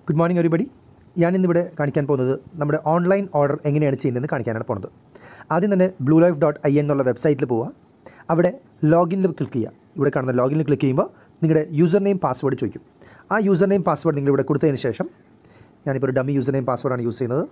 good morning everybody ഞാൻ ഇന്നിവിടെ കാണിക്കാൻ പോകുന്നത് നമ്മുടെ ഓൺലൈൻ ഓർഡർ എങ്ങനെയാണ് ചെയ്യുന്നതെന്ന് കാണിക്കാനാണ് പോകുന്നത് ആദ്യം തന്നെ ബ്ലൂ ലൈഫ് ഡോട്ട് ഐ എന്നുള്ള വെബ്സൈറ്റിൽ പോവുക അവിടെ ലോഗിനിൽ ക്ലിക്ക് ചെയ്യുക ഇവിടെ കാണുന്ന ലോഗിനിൽ ക്ലിക്ക് ചെയ്യുമ്പോൾ നിങ്ങളുടെ യൂസർ നെയിം പാസ്വേഡ് ചോദിക്കും ആ യൂസർ നെയിം പാസ്വേഡ് നിങ്ങൾ ഇവിടെ കൊടുത്തതിന് ശേഷം ഞാനിപ്പോൾ ഒരു ഡമ്മി യൂസർ നെയിം പാസ്വേഡാണ് യൂസ് ചെയ്യുന്നത്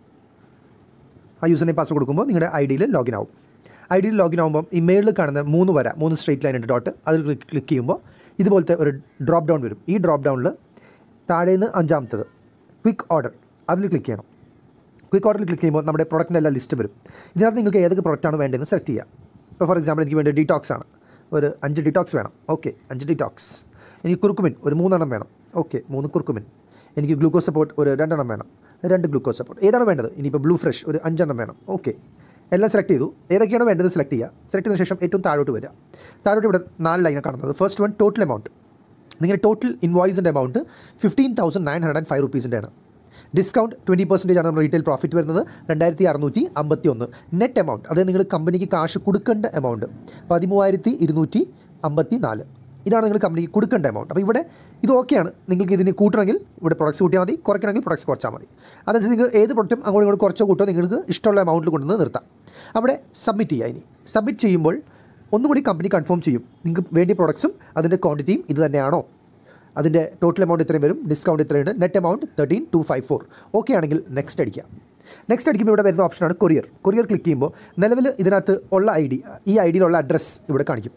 ആ യൂസർ നെയിം പാസ്വേഡ് കൊടുക്കുമ്പോൾ നിങ്ങളുടെ ഐ ഡിയിൽ ലോഗിൻ ആവും ഐ ഡിയിൽ ലോഗിൻ ആകുമ്പോൾ ഈ മേളിൽ കാണുന്ന മൂന്ന് വര മൂന്ന് സ്ട്രേറ്റ് ലൈൻ ഉണ്ട് ഡോട്ട് അതിൽ ക്ലിക്ക് ക്ലിക്ക് ചെയ്യുമ്പോൾ ഇതുപോലത്തെ ഒരു ഡ്രോപ്പ് ഡൗൺ വരും ഈ ഡ്രോപ്പ് ഡൗണിൽ താഴേന്ന് അഞ്ചാമത്തത് ക്വിക്ക് ഓർഡർ അതിൽ ക്ലിക്ക് ചെയ്യണം ക്വിക്ക് ഓർഡറിൽ ക്ലിക്ക് ചെയ്യുമ്പോൾ നമ്മുടെ പ്രൊഡക്റ്റിൻ്റെ എല്ലാ ലിസ്റ്റ് വരും ഇതിനകത്ത് നിങ്ങൾക്ക് ഏതൊക്കെ പ്രൊഡക്റ്റാണ് വേണ്ടതെന്ന് സെലക്ട് ചെയ്യുക ഇപ്പോൾ ഫോർ എക്സാമ്പിൾ എനിക്ക് വേണ്ടി ഡീറ്റോക്സ് ആണ് ഒരു അഞ്ച് ഡീറ്റോക്സ് വേണം ഓക്കെ അഞ്ച് ഡീറ്റോക്സ് എനിക്ക് കുറുക്കുമിൻ ഒരു മൂന്നെണ്ണം വേണം ഓക്കെ മൂന്ന് കുറുക്കുമിൻ എനിക്ക് ഗ്ലൂക്കോസ് സപ്പോർട്ട് ഒരു രണ്ടെണ്ണം വേണം രണ്ട് ഗ്ലൂക്കോസ് സപ്പോർട്ട് ഏതാണ് വേണ്ടത് ഇനിയിപ്പോൾ ബ്ലൂ ഫ്രഷ് ഒരു അഞ്ചെണ്ണം വേണം ഓക്കെ എല്ലാം സെലക്ട് ചെയ്തു ഏതൊക്കെയാണ് വേണ്ടത് സെലക്ട് ചെയ്യുക സെലക്ട് ചെയ്തതിന് ശേഷം ഏറ്റവും താഴോട്ട് വരിക താഴോട്ട് ഇവിടെ നാല് ലൈനാണ് കാണുന്നത് ഫസ്റ്റ് വൺ ടോട്ടൽ എമൗണ്ട് നിങ്ങളുടെ ടോട്ടൽ ഇൻവോയ്സിൻ്റെ amount fifteen thousand nine hundred and five റുപ്പീസിൻ്റെ ആണ് ഡിസ്കൗണ്ട് ട്വൻറ്റി പെർസെൻറ്റേജ് ആണ് നമ്മുടെ റീറ്റെയിൽ പ്രോഫിറ്റ് വരുന്നത് രണ്ടായിരത്തി അറുന്നൂറ്റി അമ്പത്തി ഒന്ന് നെറ്റ് എമൗണ്ട് അതായത് നിങ്ങൾ കമ്പനിക്ക് കാശ് കൊടുക്കേണ്ട എമൗണ്ട് പതിമൂവായിരത്തി ഇരുന്നൂറ്റി അമ്പത്തി നാല് ഇതാണ് നിങ്ങൾ കമ്പനിക്ക് കൊടുക്കേണ്ട എമൗണ്ട് അപ്പോൾ ഇവിടെ ഇത് ഓക്കെയാണ് നിങ്ങൾക്ക് ഇതിന് കൂട്ടണമെങ്കിൽ ഇവിടെ പ്രൊഡക്ട്സ് കൂട്ടിയാൽ മതി കുറയ്ക്കണമെങ്കിൽ പ്രൊഡക്ട്സ് കുറച്ചാൽ മതി അതനുസരിച്ച് നിങ്ങൾക്ക് ഏത് പ്രൊഡക്റ്റും അങ്ങോട്ട് ഇങ്ങോട്ട് കുറച്ചോ കൂട്ടോ നിങ്ങൾക്ക് ഇഷ്ടമുള്ള എമൗണ്ടിൽ കൊണ്ടുവന്ന് നിർത്താം അവിടെ സബ്മിറ്റ് ചെയ്യുക ഇനി സബ്മിറ്റ് ചെയ്യുമ്പോൾ ഒന്നുകൂടി കമ്പനി കൺഫേം ചെയ്യും നിങ്ങൾക്ക് വേണ്ടിയ പ്രൊഡക്ട്സും അതിൻ്റെ ക്വാണ്ടിറ്റിയും ഇത് തന്നെയാണോ അതിൻ്റെ ടോട്ടൽ എമൗണ്ട് ഇത്രയും വരും ഡിസ്കൗണ്ട് ഇത്രയുണ്ട് net amount thirteen two five four okay ആണെങ്കിൽ നെക്സ്റ്റ് അടിക്കുക നെക്സ്റ്റ് അടിക്കുമ്പോൾ ഇവിടെ വരുന്ന ഓപ്ഷനാണ് കൊറിയർ കൊറിയർ ക്ലിക്ക് ചെയ്യുമ്പോൾ നിലവിൽ ഇതിനകത്ത് ഉള്ള ഐ ഡി ഈ ഐ ഡിയിലുള്ള അഡ്രസ്സ് ഇവിടെ കാണിക്കും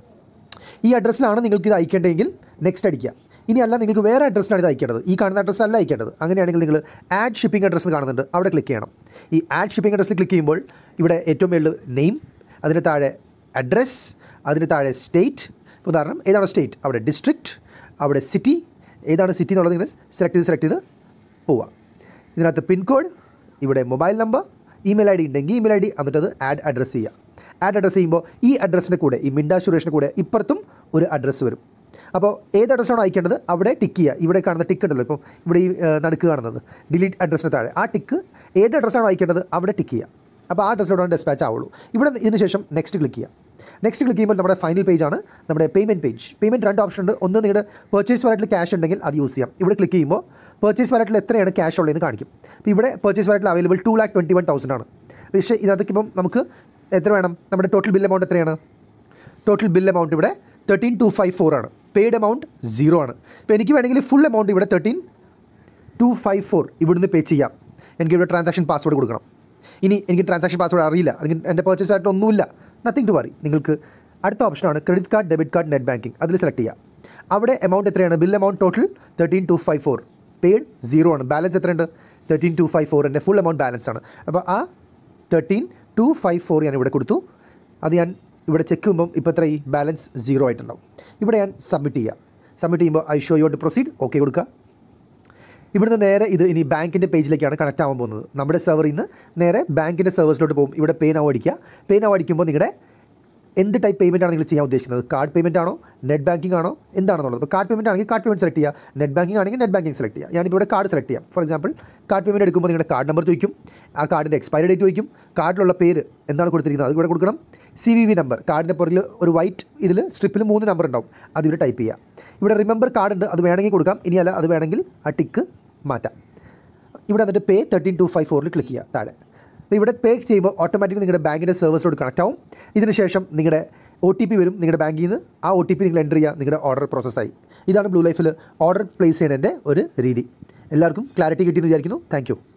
ഈ അഡ്രസ്സിലാണ് നിങ്ങൾക്ക് ഇത് അയക്കേണ്ടതെങ്കിൽ നെക്സ്റ്റ് അടിക്കുക ഇനി അല്ല നിങ്ങൾക്ക് വേറെ അഡ്രസ്സിലാണ് ഇത് അയക്കേണ്ടത് ഈ കാണുന്ന അഡ്രസ്സ് അല്ല അയക്കേണ്ടത് അങ്ങനെയാണെങ്കിൽ നിങ്ങൾ ആഡ് ഷിപ്പിംഗ് അഡ്രസ്സ് കാണുന്നുണ്ട് അവിടെ ക്ലിക്ക് ചെയ്യണം ഈ ആഡ് ഷിപ്പിംഗ് അഡ്രസ്സിൽ ക്ലിക്ക് ചെയ്യുമ്പോൾ ഇവിടെ ഏറ്റവും മേളിൽ നെയിം അതിന് താഴെ അഡ്രസ്സ് അതിന് താഴെ സ്റ്റേറ്റ് ഉദാഹരണം ഏതാണ് സ്റ്റേറ്റ് അവിടെ ഡിസ്ട്രിക്റ്റ് അവിടെ സിറ്റി ഏതാണ് സിറ്റി എന്നുള്ളത് നിങ്ങൾ സെലക്ട് ചെയ്ത് സെലക്ട് ചെയ്ത് പോവുക ഇതിനകത്ത് പിൻകോഡ് ഇവിടെ mobile number email I D ഉണ്ടെങ്കിൽ ഇമെയിൽ ഐ ഡി എന്നിട്ട് അത് ആഡ് അഡ്രസ്സ് ചെയ്യുക ആഡ് അഡ്രസ്സ് ചെയ്യുമ്പോൾ ഈ അഡ്രസ്സിൻ്റെ കൂടെ ഈ മിൻഡാ സുരേഷിൻ്റെ കൂടെ ഇപ്പുറത്തും ഒരു അഡ്രസ്സ് വരും അപ്പോൾ ഏത് അഡ്രസ്സാണോ അയക്കേണ്ടത് അവിടെ ടിക്ക് ചെയ്യുക ഇവിടെ കാണുന്ന ടിക്ക് ഉണ്ടല്ലോ ഇപ്പം ഇവിടെ ഈ ഏഹ്, നടുക്ക് കാണുന്നത് ഡിലീറ്റ് അഡ്രസ്സിന് താഴെ ആ ടിക്ക് ഏത് അഡ്രസ്സാണോ അയക്കേണ്ടത് അവിടെ ടിക്ക് ചെയ്യുക അപ്പോൾ ആ അഡ്രസ്സിലോടാണ് ഡെസ്പാച്ച് ആവുള്ളൂ ഇവിടെ ഇതിന് ശേഷം നെക്സ്റ്റ് ക്ലിക്ക് ചെയ്യുക നെക്സ്റ്റ് ക്ലിക്ക് ചെയ്യുമ്പോൾ നമ്മുടെ ഫൈനൽ പേജാണ് നമ്മുടെ പേയ്മെൻറ്റ് പേജ് പേയ്മെൻറ്റ് രണ്ട് ഓപ്ഷൻ ഉണ്ട് ഒന്ന് നിങ്ങളുടെ പർച്ചേസ് വാലറ്റിൽ ക്യാഷ് ഉണ്ടെങ്കിൽ അത് യൂസ് ചെയ്യാം ഇവിടെ ക്ലിക്ക് ചെയ്യുമ്പോൾ പർച്ചേസ് വാലറ്റിൽ എത്രയാണ് ക്യാഷ് ഉള്ളതെന്ന് കാണിക്കും അപ്പോൾ ഇവിടെ പർച്ചേസ് വാലറ്റിൽ available two lakh twenty one thousand ആണ് പക്ഷേ ഇതിനകത്തേക്ക് ഇപ്പം നമുക്ക് എത്ര വേണം നമ്മുടെ ടോട്ടൽ ബിൽ എമൗണ്ട് എത്രയാണ് ടോട്ടൽ ബിൽ എമൗണ്ട് ഇവിടെ തേർട്ടീൻ ടു ഫൈവ് ഫോർ ആണ് പെയ്ഡ് എമൗണ്ട് സീറോ ആണ് ഇപ്പോൾ എനിക്ക് വേണമെങ്കിൽ ഫുൾ എമൗണ്ട് ഇവിടെ തേർട്ടീൻ ടു ഫൈവ് ഫോർ ഇവിടുന്ന് പേ ചെയ്യാം എനിക്ക് ഇവിടെ ട്രാൻസാക്ഷൻ പാസ്വേഡ് കൊടുക്കണം ഇനി എനിക്ക് ട്രാൻസാക്ഷൻ പാസ്വേഡ് അറിയില്ല അല്ലെങ്കിൽ എൻ്റെ പർച്ചേസ് ആയിട്ട് ഒന്നുമില്ല നത്തിങ് ടു വറി നിങ്ങൾക്ക് അടുത്ത ഓപ്ഷനാണ് credit card debit card net banking അതിൽ സെലക്ട് ചെയ്യുക അവിടെ എമൗണ്ട് എത്രയാണ് bill amount total thirteen two five four paid zero ആണ് ബാലൻസ് എത്രയുണ്ട് തേർട്ടീൻ ടു ഫൈവ് ഫോറിൻ്റെ ഫുൾ എമൗണ്ട് ബാലൻസ് ആണ് അപ്പോൾ ആ തേർട്ടീൻ ടു ഫൈവ് ഫോർ ഞാൻ ഇവിടെ കൊടുത്തു അത് ഞാൻ ഇവിടെ ചെക്ക് ചെയ്യുമ്പം ഇപ്പോൾ എത്ര ഈ ബാലൻസ് സീറോ ആയിട്ടുണ്ടാവും ഇവിടെ ഞാൻ സബ്മിറ്റ് ചെയ്യുക സബ്മിറ്റ് ചെയ്യുമ്പോൾ I show you to proceed okay കൊടുക്കുക ഇവിടുന്ന് നേരെ ഇത് ഇനി ബാങ്കിൻ്റെ പേജിലേക്കാണ് കണക്ട് ആവാൻ പോകുന്നത് നമ്മുടെ സെർവറിൽ നിന്ന് നേരെ ബാങ്കിൻ്റെ സെർവേഴ്സിലോട്ട് പോകും ഇവിടെ പേ നൗ അടിക്കുക പേ നൗ അടിക്കുമ്പോൾ നിങ്ങളുടെ എന്ത് ടൈപ്പ് പേയ്മെൻ്റ് ആണ് നിങ്ങൾ ചെയ്യാൻ ഉദ്ദേശിക്കുന്നത് കാർഡ് പേയ്മെൻ്റ് ആണോ നെറ്റ് ബാങ്കിങ് ആണോ എന്താണെന്നുള്ളത് ഇപ്പോൾ കാർഡ് പേയ്മെൻ്റ് ആണെങ്കിൽ കാർഡ് പേയ്മെൻറ്റ് സെലക്ട് ചെയ്യുക നെറ്റ് ബാങ്കിങ് ആണെങ്കിൽ നെറ്റ് ബാങ്കിങ് സെലക്ട് ചെയ്യുക ഞാനിപ്പോൾ ഇവിടെ കാർഡ് സെലക്ട് ചെയ്യാം ഫോർ എക്സാമ്പിൾ കാർഡ് പേയ്മെൻറ്റ് എടുക്കുമ്പോൾ നിങ്ങളുടെ കാർഡ് നമ്പർ ചോദിക്കും ആ കാർഡിൻ്റെ എക്സ്പയറി ഡേറ്റ് ചോദിക്കും കാർഡിലുള്ള പേര് എന്താണ് കൊടുത്തിരിക്കുന്നത് അത് ഇവിടെ കൊടുക്കണം സി വി വി നമ്പർ കാർഡിൻ്റെ പുറകിൽ ഒരു വൈറ്റ് ഇതിൽ സ്ട്രിപ്പിൽ മൂന്ന് നമ്പർ ഉണ്ടാവും അത് ഇവിടെ ടൈപ്പ് ചെയ്യുക ഇവിടെ റിമെമ്പർ കാർഡ് ഉണ്ട് അത് വേണമെങ്കിൽ കൊടുക്കാം ഇനിയല്ല അത് വേണമെങ്കിൽ ആ ടിക്ക് മാറ്റാം ഇവിടെ എന്നിട്ട് പേ തേർട്ടീൻ ടു ഫൈവ് ഫോറിൽ ക്ലിക്ക് ചെയ്യുക താഴെ അപ്പോൾ ഇവിടെ പേ ചെയ്യുമ്പോൾ ഓട്ടോമാറ്റിക്കലി നിങ്ങളുടെ ബാങ്കിൻ്റെ സർവീസിലോട്ട് കണക്ട് ആവും ഇതിന് ശേഷം നിങ്ങളുടെ ഒ ടി പി വരും നിങ്ങളുടെ ബാങ്കിൽ നിന്ന് ആ ഒ ടി പി നിങ്ങൾ എൻ്റർ ചെയ്യുക നിങ്ങളുടെ ഓർഡർ പ്രോസസ്സായി ഇതാണ് ബ്ലൂ ലൈഫിൽ ഓർഡർ പ്ലേസ് ചെയ്യുന്നതിൻ്റെ ഒരു രീതി എല്ലാവർക്കും ക്ലാരിറ്റി കിട്ടിയെന്ന് വിചാരിക്കുന്നു താങ്ക്